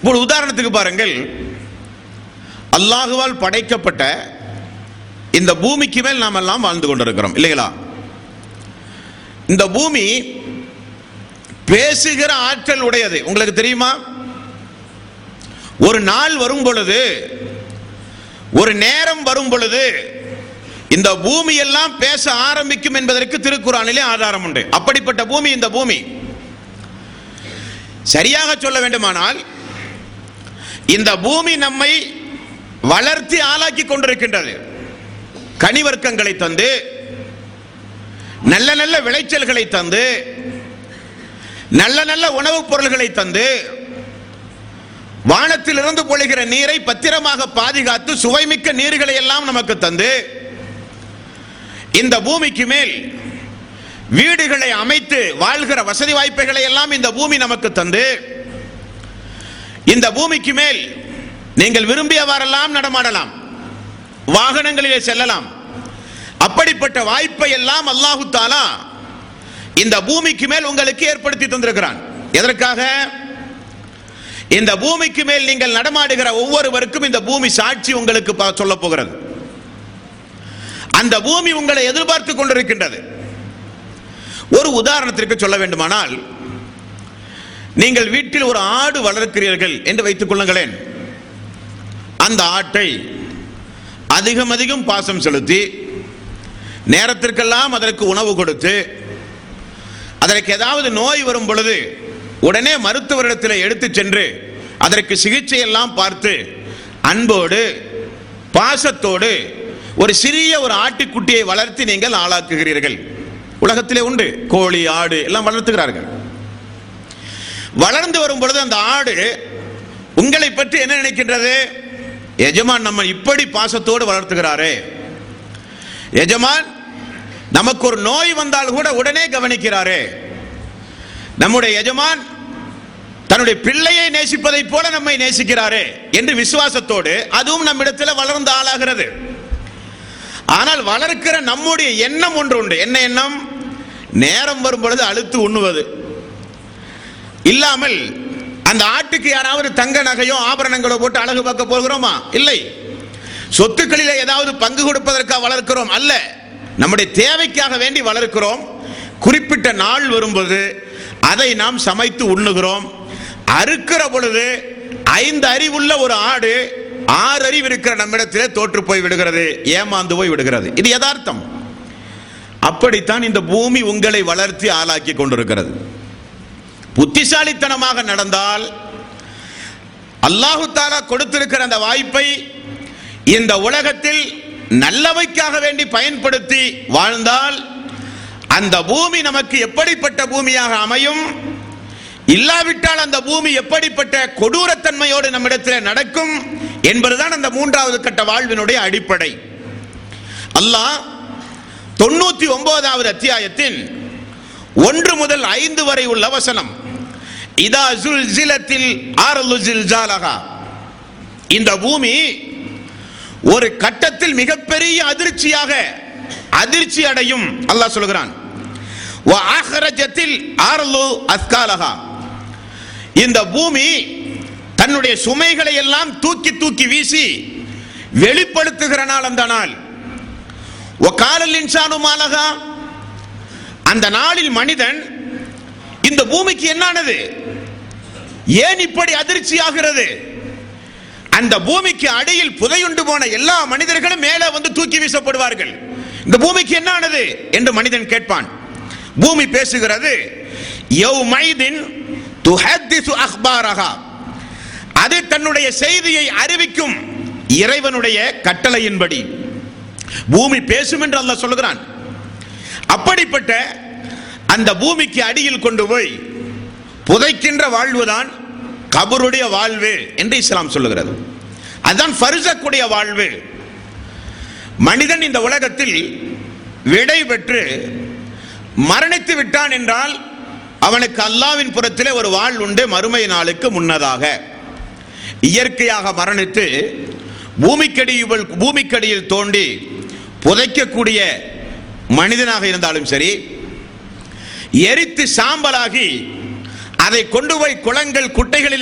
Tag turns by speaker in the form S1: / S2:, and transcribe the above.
S1: ஒரு உதாரணத்துக்கு பாருங்கள் அல்லாஹுவால் படைக்கப்பட்ட இந்த பூமிக்கு மேல் நாம் எல்லாம் வாழ்ந்து கொண்டிருக்கிறோம் இல்லைங்களா இந்த பூமி பேசுகிற ஆற்றல் உடையது உங்களுக்கு தெரியுமா ஒரு நாள் வரும் பொழுது ஒரு நேரம் வரும் பொழுது இந்த பூமி எல்லாம் பேச ஆரம்பிக்கும் என்பதற்கு திருக்குறானிலே ஆதாரம் உண்டு அப்படிப்பட்ட பூமி இந்த பூமி சரியாக சொல்ல வேண்டுமானால் இந்த பூமி நம்மை வளர்த்தி ஆளாக்கி கொண்டிருக்கின்றது கனிவர்க்கங்களை தந்து நல்ல நல்ல விளைச்சல்களை தந்து நல்ல நல்ல உணவுப் பொருள்களை தந்து வானத்திலிருந்து பொழிகிற நீரை பத்திரமாக பாதுகாத்து சுவைமிக்க நீர்களை எல்லாம் நமக்கு தந்து இந்த பூமிக்கு மேல் வீடுகளை அமைத்து வாழ்கிற வசதி வாய்ப்புகளை எல்லாம் இந்த பூமி நமக்கு தந்து இந்த பூமிக்கு மேல் நீங்கள் விரும்பியவாறெல்லாம் நடமாடலாம் வாகனங்களிலே செல்லலாம் அப்படிப்பட்ட வாய்ப்பை எல்லாம் அல்லாஹு தாலா இந்த பூமிக்கு மேல் உங்களுக்கு ஏற்படுத்தி தந்திருக்கிறான் எதற்காக இந்த பூமிக்கு மேல் நீங்கள் நடமாடுகிற ஒவ்வொருவருக்கும் இந்த பூமி சாட்சி உங்களுக்கு சொல்ல போகிறது அந்த பூமி உங்களை எதிர்பார்த்து கொண்டிருக்கின்றது ஒரு உதாரணத்திற்கு சொல்ல வேண்டுமானால் நீங்கள் வீட்டில் ஒரு ஆடு வளர்க்கிறீர்கள் என்று வைத்துக் கொள்ளுங்களேன் அந்த ஆட்டை அதிகம் அதிகம் பாசம் செலுத்தி நேரத்திற்கெல்லாம் அதற்கு உணவு கொடுத்து அதற்கு ஏதாவது நோய் வரும் பொழுது உடனே மருத்துவரிடத்தில் எடுத்து சென்று அதற்கு சிகிச்சை எல்லாம் பார்த்து அன்போடு பாசத்தோடு ஒரு சிறிய ஒரு ஆட்டுக்குட்டியை வளர்த்து நீங்கள் ஆளாக்குகிறீர்கள் உலகத்திலே உண்டு கோழி ஆடு எல்லாம் வளர்த்துகிறார்கள் வளர்ந்து வரும் பொழுது அந்த ஆடு உங்களை பற்றி என்ன நினைக்கின்றது எஜமான் நம்ம இப்படி பாசத்தோடு வளர்த்துகிறாரே எஜமான் நமக்கு ஒரு நோய் வந்தால் கூட உடனே கவனிக்கிறாரே நம்முடைய எஜமான் தன்னுடைய பிள்ளையை நேசிப்பதைப் போல நம்மை நேசிக்கிறாரே என்று விசுவாசத்தோடு அதுவும் நம்மிடத்தில் வளர்ந்து ஆளாகிறது ஆனால் வளர்க்கிற நம்முடைய எண்ணம் ஒன்று உண்டு என்ன எண்ணம் நேரம் வரும் பொழுது அழுத்து உண்ணுவது இல்லாமல் அந்த ஆட்டுக்கு யாராவது தங்க நகையோ ஆபரணங்களோ போட்டு அழகு பார்க்க போகிறோமா இல்லை சொத்துக்களில் ஏதாவது பங்கு கொடுப்பதற்காக வளர்க்கிறோம் அல்ல நம்முடைய தேவைக்காக வேண்டி வளர்க்கிறோம் குறிப்பிட்ட நாள் வரும்போது அதை நாம் சமைத்து உண்ணுகிறோம் அறுக்கிற பொழுது ஐந்து அறிவுள்ள ஒரு ஆடு ஆறு அறிவு இருக்கிற நம்மிடத்திலே தோற்று போய் விடுகிறது ஏமாந்து போய் விடுகிறது இது யதார்த்தம் அப்படித்தான் இந்த பூமி உங்களை வளர்த்தி ஆளாக்கி கொண்டிருக்கிறது புத்திசாலித்தனமாக நடந்தால் அல்லாஹு தாலா கொடுத்திருக்கிற அந்த வாய்ப்பை இந்த உலகத்தில் நல்லவைக்காக வேண்டி பயன்படுத்தி வாழ்ந்தால் அந்த பூமி நமக்கு எப்படிப்பட்ட பூமியாக அமையும் இல்லாவிட்டால் அந்த பூமி எப்படிப்பட்ட கொடூரத்தன்மையோடு நம்மிடத்தில் நடக்கும் என்பதுதான் அந்த மூன்றாவது கட்ட வாழ்வினுடைய அடிப்படை அல்லாஹ் தொண்ணூத்தி ஒன்பதாவது அத்தியாயத்தின் ஒன்று முதல் ஐந்து வரை உள்ள வசனம் இதா ஜுல்சிலத்தில் ஆரலு ஜில்ஜாலகா இந்த பூமி ஒரு கட்டத்தில் மிகப்பெரிய அதிர்ச்சியாக அதிர்ச்சி அடையும் அல்லாஹ் சொல்கிறான் வ ஆஹரஜத்தில் ஆரலு அஸ்காலகா இந்த பூமி தன்னுடைய சுமைகளை எல்லாம் தூக்கி தூக்கி வீசி வெளிப்படுத்துகிற நாள் அந்த நாள் ஒ காலல் இன்சானு மாலகா அந்த நாளில் மனிதன் இந்த பூமிக்கு என்னானது ஏன் இப்படி அதிர்ச்சி ஆகிறது அந்த பூமிக்கு அடியில் புதையுண்டு போன எல்லா மனிதர்களும் மேலே வந்து தூக்கி வீசப்படுவார்கள் இந்த பூமிக்கு என்னானது என்று மனிதன் கேட்பான் பூமி பேசுகிறது யவ் மைதின் துஹத்திசு அஹ்பாரஹா அது தன்னுடைய செய்தியை அறிவிக்கும் இறைவனுடைய கட்டளையின்படி பூமி பேசும் என்று அல்லாஹ் சொல்லுகிறான் அப்படிப்பட்ட அந்த பூமிக்கு அடியில் கொண்டு போய் புதைக்கின்ற வாழ்வுதான் கபருடைய வாழ்வு என்று இஸ்லாம் சொல்லுகிறது அதுதான் ஃபர்சக்குடைய வாழ்வு மனிதன் இந்த உலகத்தில் விடை பெற்று மரணித்து விட்டான் என்றால் அவனுக்கு அல்லாவின் புறத்திலே ஒரு வாழ் உண்டு மறுமை நாளுக்கு முன்னதாக இயற்கையாக மரணித்து பூமிக்கடியில் பூமிக்கடியில் தோண்டி புதைக்கக்கூடிய மனிதனாக இருந்தாலும் சரி எரித்து சாம்பலாகி அதை கொண்டு போய் குளங்கள் குட்டைகளில்